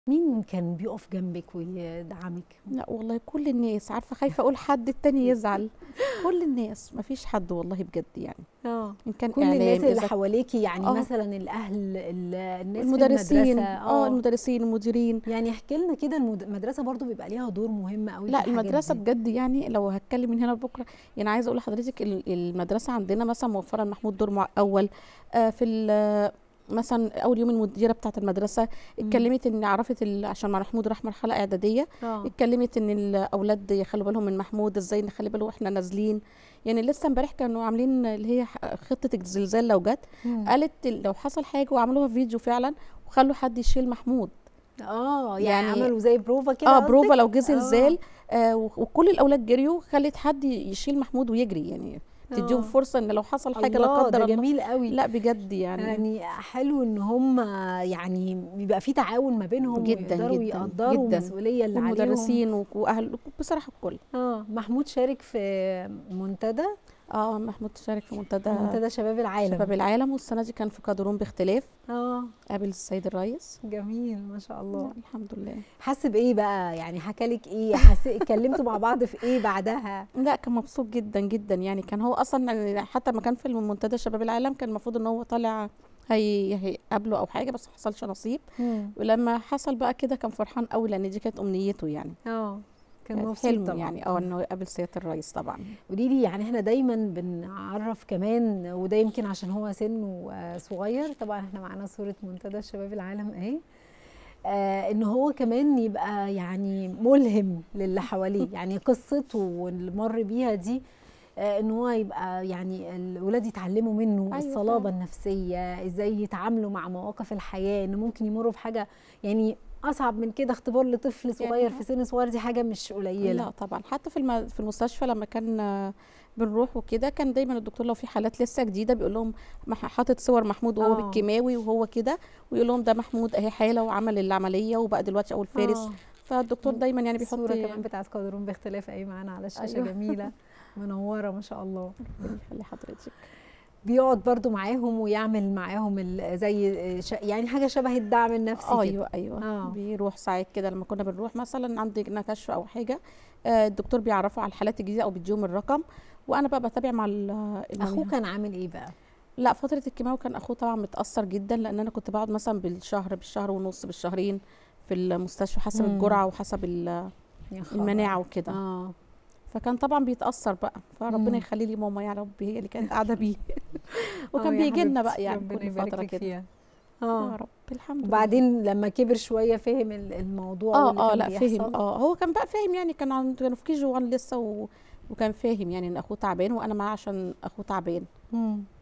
مين كان بيقف جنبِك ويدعمِك؟ لأ والله كل الناس، عارفة خايفة أقول حد التاني يزعل، كل الناس ما فيش حد والله بجد يعني، آه، إن كان كل إعلام الناس اللي إذا حواليكِ يعني آه. مثلًا الأهل ال الناس المدرسين في المدرسة آه، المدرسين، المديرين. يعني احكي لنا كده المد المدرسة برضه بيبقى ليها دور مهم أوي في لأ الحاجات المدرسة دي. بجد يعني لو هاتكلم من هنا لبكرة، يعني عايزة أقول لحضرتِك ال المدرسة عندنا مثلًا موفرة لمحمود دور مع أول آآ في ال مثلًا أول يوم المديرة بتاعة المدرسة إمم. اتكلمت إن عرفت ال عشان مع محمود راح مرحلة إعدادية، آه. اتكلمت إن الأولاد يخلّوا بالهم من محمود، إزاي نخلّي باله وإحنا نازلين، يعني لسه امبارح كانوا عاملين اللي هي ح خطة الزلزال لو جات، إمم. قالت لو حصل حاجة وعملوها فيديو فعلًا وخلّوا حد يشيل محمود. آه، يعني يعني عملوا زي بروفة كده آه، قصدِك؟ بروفة لو جه آه. زلزال آآ و وكل الأولاد جريوا، خلّت حد يشيل محمود ويجري، يعني تدّيهم آه. فرصة إن لو حصل حاجة لا الله! قدّر ده الله جميل أوي. لأ بجد يعني يعني حلو إن هم يعني بيبقى في تعاون ما بينهم جدًا، ويقدروا جدًا، يقدّروا جدًا، المسؤولية اللي عليهم. والمدرسين وك وأهل بصراحة الكل. آه، محمود شارك في منتدى آه، محمود شارك في منتدى منتدى شباب العالم. شباب العالم، والسنة دي كان في قادرون باختلاف، آه. قابل السيد الريس. جميل ما شاء الله. لأ الحمد لله. حَس بإيه بقى، يعني حكى لِك إيه، حس اتكلمتوا مع بعض في إيه بعدها؟ لأ كان مبسوط جدًا، جدًا، يعني كان هو أصلًا حتى أمّا كان في المنتدى شباب العالم كان المفروض إن هو طالع هي هيقابله أو حاجة بس ما حصلش نصيب، إمم. ولمّا حصل بقى كده كان فرحان أوي لإن دي كانت أمنيته يعني. آه، كان كانت مبسوط حلم طبعًا. يعني آه، إنه يقابل سيادة الريس طبعًا. قولي لي يعني إحنا دايمًا بنعرّف كمان وده يمكن عشان هو سنه صغير، طبعًا إحنا معانا صورة منتدى شباب العالم أهي، آآ إن هو كمان يبقى يعني ملهم للي حواليه، يعني قصته واللي مَر بيها دي آآ إن هو يبقى يعني الولاد يتعلموا منه أيوه الصلابة فعلًا. النفسية، إزاي يتعاملوا مع مواقف الحياة، إن ممكن يمرّوا بحاجة يعني أصعب من كده اختبار لطفل صغير يعني في سن صغير دي حاجة مش قليلة. لأ طبعًا، حتى في الم في المستشفى لمّا كان بنروح وكده كان دايمًا الدكتور لو في حالات لسه جديدة بيقول لهم مح حاطط صور محمود وهو آه. بالكيماوي وهو كده، ويقول لهم ده محمود أهي حالة وعمل العملية وبقى دلوقتي أول فارس، آه. فالدكتور دايمًا يعني بيحط الصورة كمان بتاعة قادرون باختلاف أهي معانا على الشاشة أيوه. جميلة، منوّرة ما شاء الله. ربنا يخلي حضرتِك. بيقعد برضه معاهم ويعمل معاهم ال زي ش يعني حاجة شبه الدعم النفسي كده. أيوه، أيوه، آه. بيروح ساعات كده لمّا كنا بنروح مثلًا عندنا كشف أو حاجة، آآ الدكتور بيعرّفه على الحالات الجديدة أو بيدّيهم الرقم، وأنا بقى باتابع مع ال أخوه المنيا كان عامل إيه بقى؟ لأ فترة الكيماوي كان أخوه طبعًا متأثّر جدًا، لإن أنا كنت باقعد مثلًا بالشهر، بالشهر ونُص، بالشهرين في المستشفى حسب إمم. الجرعة وحسب ال يا خبر! المناعة وكده. آه. فكان طبعًا بيتأثّر بقى، فربنا إمم. يخلّي لي ماما يا رب هي اللي كانت قاعدة بيه آه وكان يا بييجي لنا بقى حبيبتي، يعني ربنا كل يبارك فترة لِك كده. فيها. يا آه. رب الحمد لله. وبعدين لمّا كبر شوية فِهم ال الموضوع آه، واللي آه، كان لأ فِهم بيحصل؟ آه، هو كان بقى فاهم يعني كان عند كانوا في KG1 لسه و وكان فاهم يعني إن أخوه تعبان وأنا معاه عشان أخوه تعبان. إمم.